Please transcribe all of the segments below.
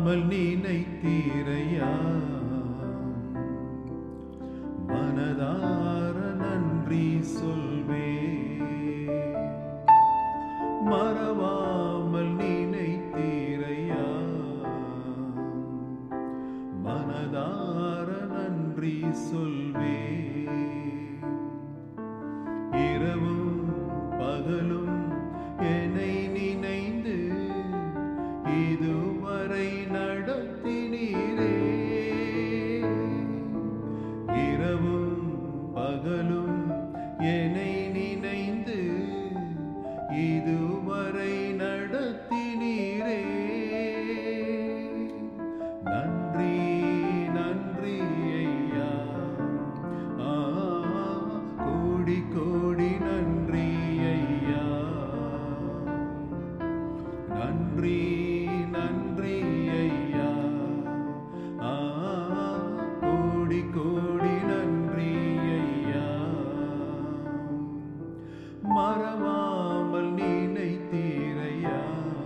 மறவாமல் நினைத்தீரையா மனதார நன்றி சொல்வே மறவாமல் நினைத்தீரையா மனதார நன்றி சொல்வே இரவும் பகலும் என்னை நினைந்து இதுவரை நடத்தினீரே இரவும் பகலும் என்னை நினைந்து இதுவரை நடத்தினீரே நன்றி நன்றி ஐயா ஆ, கோடி கோடி நன்றி ஐயா நன்றி நன்றி ஐயா ஆ, கோடி கோடி நன்றி ஐயா மறவாமல் நினைத்தீரையா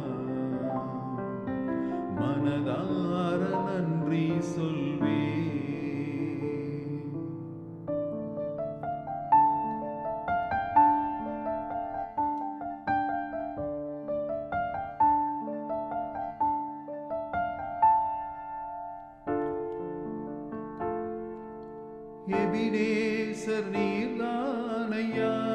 மனதார நன்றி சொல்வே எபினேசர் நீர்தானையா